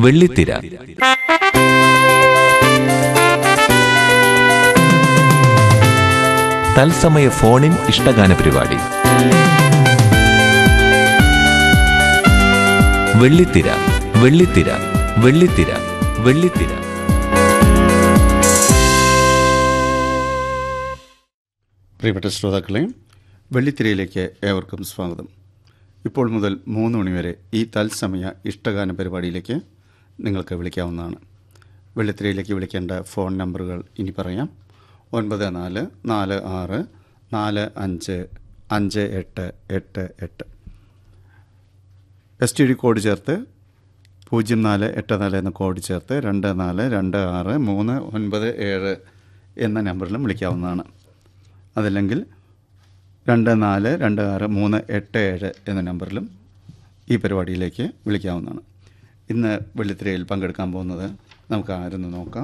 വെള്ളിത്തിര തത്സമയ ഫോണിൻ ഇഷ്ടഗാന പരിപാടി വെള്ളിത്തിര വെള്ളിത്തിര വെള്ളിത്തിര വെള്ളിത്തിര പ്രിയപ്പെട്ട ശ്രോതാക്കളെ വെള്ളിത്തിരയിലേക്ക് ഏവർക്കും സ്വാഗതം ഇപ്പോൾ മുതൽ മൂന്ന് മണിവരെ ഈ തത്സമയ ഇഷ്ടഗാന പരിപാടിയിലേക്ക് നിങ്ങൾക്ക് വിളിക്കാവുന്നതാണ് വെള്ളിത്തിരയിലേക്ക് വിളിക്കേണ്ട ഫോൺ നമ്പറുകൾ ഇനി പറയാം ഒൻപത് നാല് നാല് ആറ് നാല് അഞ്ച് അഞ്ച് എട്ട് എട്ട് എട്ട് എസ് ടി ഡി കോഡ് ചേർത്ത് പൂജ്യം നാല് എട്ട് നാല് എന്ന കോഡ് ചേർത്ത് രണ്ട് നാല് രണ്ട് ആറ് മൂന്ന് ഒൻപത് ഏഴ് എന്ന നമ്പറിലും വിളിക്കാവുന്നതാണ് അതല്ലെങ്കിൽ രണ്ട് നാല് രണ്ട് ആറ് മൂന്ന് എട്ട് ഏഴ് എന്ന നമ്പറിലും ഈ പരിപാടിയിലേക്ക് വിളിക്കാവുന്നതാണ് ഇന്ന് വെള്ളിത്തിരയിൽ പങ്കെടുക്കാൻ പോകുന്നത് നമുക്ക് ആരെന്ന് നോക്കാം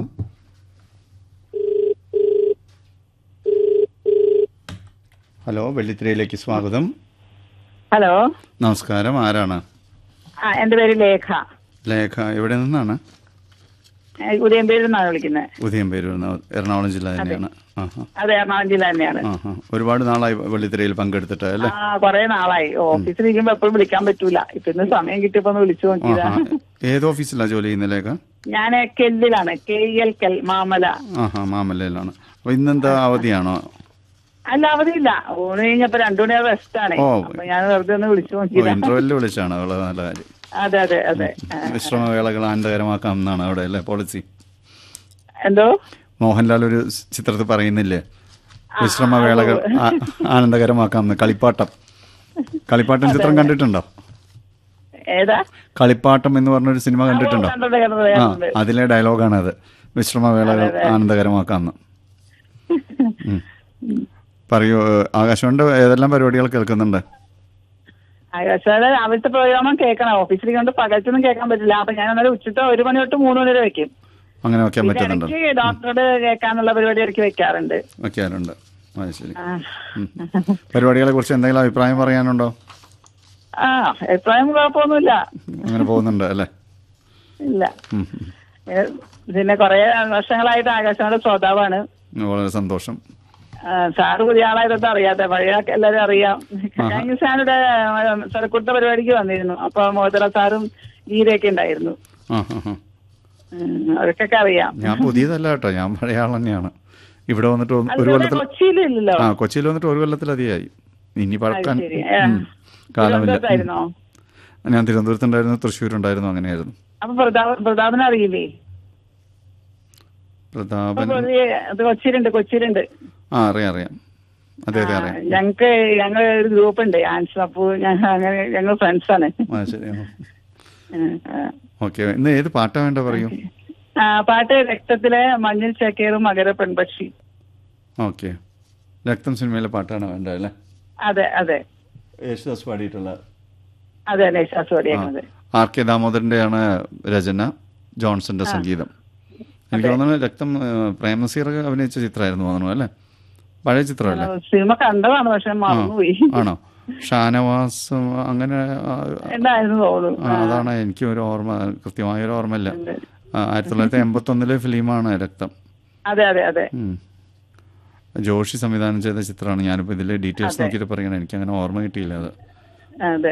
ഹലോ വെള്ളിത്തിരയിലേക്ക് സ്വാഗതം ഹലോ നമസ്കാരം ആരാണ് ആ എന്റെ പേര് ലേഖ ലേഖ എവിടെ നിന്നാണ് ഏ, ഉദയംപേരിൽ നിന്നാണ് വിളിക്കുന്നത് ഉദയംപേരൂർ എറണാകുളം ജില്ല തന്നെയാണ് ആഹാ അതെ എറണാകുളം ജില്ല തന്നെയാണ് ആഹാ ഒരുപാട് നാളായി വെള്ളിത്തിരയിൽ പങ്കെടുത്തിട്ട് അല്ലേ ആ കൊറേ നാളായി ഓഫീസിൽ ഇരിക്കുമ്പോ എപ്പോഴും വിളിക്കാൻ പറ്റൂല ഇപ്പൊ ഇന്ന് സമയം കിട്ടിയപ്പോ ഒന്ന് വിളിച്ചു നോക്കിയതാ ആഹാ ഏത് ഓഫീസിലാണ് ജോലി ചെയ്യുന്ന ലേഖ ഞാൻ കെല്ലിലാണ് കെ എൽ കെൽ മാമല ആഹാ മാമല്ലയിലാണ് അപ്പോൾ ഇന്നെന്താ അവധിയാണോ അല്ല അവധിയില്ല ഊണ് കഴിഞ്ഞപ്പോ രണ്ടു മണി റെസ്റ്റ് ആണ് ഓ. അപ്പൊ ഞാൻ വെറുതെ ഒന്ന് വിളിച്ചു ഓ നോക്കിയതാ ഇന്റർവെല്ലിൽ വിളിച്ചാണ് വളരെ നല്ല കാര്യം അതെ അതെ അതെ ആ. വിശ്രമവേളകൾ ആനന്ദകരമാക്കാം എന്നാണ് അവിടെ അല്ലേ പോളിസി എന്തോ മോഹൻലാൽ ഒരു സ് ചിത്രത്തിൽ പറയുന്നില്ലേ വിശ്രമവേളകൾ ആ- ആനന്ദകരമാക്കാം എന്ന് കളിപ്പാട്ടം കളിപ്പാട്ടം ചിത്രം കണ്ടിട്ടുണ്ടോ ഏതാ കളിപ്പാട്ടം എന്ന് പറഞ്ഞൊരു സിനിമ കണ്ടിട്ടുണ്ടോ കണ്ടത് കണ്ടത് ആ കണ്ടത് അതിലെ ഡയലോഗാണ് അത് വിശ്രമവേളകൾ ആനന്ദകരമാക്കാമെന്ന് ഉം. പറയൂ ആകാശവാണിയുടെ ഏതെല്ലാം പരിപാടികൾ കേൾക്കുന്നുണ്ട് ആകാശവാണി രാവിലത്തെ പ്രോഗ്രാമും കേൾക്കണം ഓഫീസിൽ കൊണ്ട് പകലത്തൊന്നും കേൾക്കാൻ പറ്റില്ല അപ്പൊ ഞാൻ അന്നേരം ഉച്ചത്തെ ഒരു മണി തൊട്ട് മൂന്ന് മണി വരെ വെക്കും അങ്ങനെ വെക്കാൻ പിന്നെ പറ്റുന്നുണ്ട് ഇടയ്ക്ക് ഡോക്ടറോട് കേൾക്കാനുള്ള പരിപാടി ഇടയ്ക്ക് വെക്കാറുണ്ട് വെക്കാറുണ്ട് അത് ശരി ആ. ഉം. പരിപാടികളെ കുറിച്ച് എന്തെങ്കിലും അഭിപ്രായം പറയാനുണ്ടോ ആ അഭിപ്രായം കുഴപ്പമൊന്നുമില്ല അങ്ങനെ പോകുന്നുണ്ട് അല്ലേ ഇല്ല ഉം, ഉം. ഏ, പിന്നെ കുറെ വർഷങ്ങളായിട്ട് ആകാശവാണിയുടെ ശ്രോതാവാണ് വളരെ സന്തോഷം ആ, സാറ് പുതിയ ആളായതൊന്നും അറിയാത്ത പഴയ ആൾക്ക് എല്ലാവരും അറിയാം കഴിഞ്ഞ സാറിന്റെ സ്ഥലക്കുട്ട പരിപാടിക്ക് വന്നിരുന്നു അപ്പൊ മോഹത്തല സാറും ഗീതയൊക്കെ ഉണ്ടായിരുന്നു ആ ആ ആ ഉം, അവർക്കൊക്കെ അറിയാം ഞാൻ പുതിയതല്ല കേട്ടോ ഞാൻ പഴയ ആൾ തന്നെയാണ് ഇവിടെ വന്നിട്ട് ഒന്ന് ഒരു അതുപോലെ കൊല്ലത്തിൽ കൊച്ചിയിലില്ലല്ലോ ആ കൊച്ചിയിൽ വന്നിട്ട് ഒരു കൊല്ലത്തിലധികമായി ഇനി പറക്കാൻ ശരി. ഏ, ഉം, കാലമില്ല തിരുവനന്തപുരത്തായിരുന്നോ ഉം. ഞാൻ തിരുവനന്തപുരത്തുണ്ടായിരുന്നു തൃശ്ശൂരുണ്ടായിരുന്നു അങ്ങനെയായിരുന്നു അപ്പൊ പ്രതാപ പ്രതാപനെ അറിയില്ലേ അപ്പൊ പ്രതാപൻ പൊതുവെ അത് കൊച്ചിയിലുണ്ട് കൊച്ചിയിലുണ്ട് ആ അറിയാം അറിയാം അതെ അതെ അറിയാം ഞങ്ങക്ക് ഞങ്ങൾ ഒരു ഗ്രൂപ്പ് ഉണ്ട് ആൻസ് അപ്പു ഞങ്ങൾ അങ്ങനെ ഞങ്ങൾ ഫ്രണ്ട്സ് ആണ് ആ ശരി ഉം, ആ. ഓക്കെ ഇന്ന് ഏത് പാട്ടാ വേണ്ട പറയൂ ആ, പാട്ട് രക്തത്തിലെ മഞ്ഞൾ ചക്കേറും മകര പെൺപക്ഷി ഓക്കെ രക്തം സിനിമയിലെ പാട്ടാണ് വേണ്ടത് അല്ലേ അതെ അതെ യേശുദാസ് പാടിയിട്ടുള്ള അതെ നേശാസ് പാടിയേക്കുന്നത് ആർ കെ ദാമോദരൻ്റെയാണ് രചന ജോൺസന്റെ സംഗീതം എനിക്ക് തോന്നുന്നു രക്തം ആ, പ്രേം നസീർ അഭിനയിച്ച ചിത്രമായിരുന്നു തോന്നുന്നു അല്ലേ പഴയ ചിത്രമല്ലേ സിനിമ കണ്ടതാണ് പക്ഷെ മറന്നുപോയി ആണോ ഷാനവാസ് അങ്ങനെ ആ, എന്തായിരുന്നു തോന്നുന്നു ആ, അതാണ് എനിക്ക് ഒരു ഓർമ്മ കൃത്യമായ ഒരു ഓർമ്മയില്ല ആ, ആയിരത്തി തൊള്ളായിരത്തി എൺപത്തി ഒന്നിലെ ഫിലിമാണ് രക്തം അതെ അതെ അതെ ഉം. ജോഷി സംവിധാനം ചെയ്ത ചിത്രമാണ് ഞാനിപ്പോൾ ഇതിലെ ഡീറ്റെയിൽസ് നോക്കിയിട്ട് പറയണം എനിക്ക് അങ്ങനെ ഓർമ്മ കിട്ടിയില്ല അത് അതെ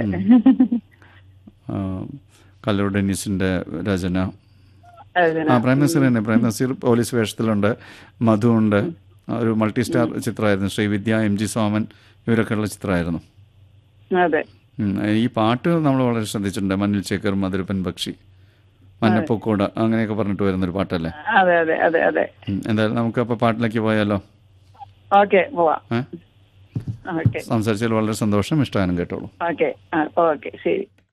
ആ, കല്ലൂർ ഡെന്നിസിന്റെ രചന അതെ ആ പ്രേം നസീർ തന്നെ പ്രേം നസീർ പോലീസ് വേഷത്തിലുണ്ട് മധു ഉണ്ട് ആ, ഒരു മൾട്ടി സ്റ്റാർ ചിത്രമായിരുന്നു ശ്രീവിദ്യ എം ജി സോമൻ ഇവരൊക്കെ ഉള്ള ചിത്രമായിരുന്നു അതെ ഉം, ഈ പാട്ട് നമ്മൾ വളരെ ശ്രദ്ധിച്ചിട്ടുണ്ട് മണ്ണിൽ ചേക്കർ മധുരപ്പൻ പക്ഷി മഞ്ഞപ്പൂക്കോട് അങ്ങനെയൊക്കെ പറഞ്ഞിട്ട് വരുന്നൊരു പാട്ടല്ലേ അതെ അതെ അതെ അതെ ഉം, എന്തായാലും നമുക്ക് അപ്പോൾ പാട്ടിലേക്ക് പോയാലോ ഓക്കെ പോവാം ഏ ഓക്കെ സംസാരിച്ചതിൽ വളരെ സന്തോഷം ഇഷ്ടമാനും കേട്ടോളൂ ഓക്കെ ആ ഓക്കെ ശരി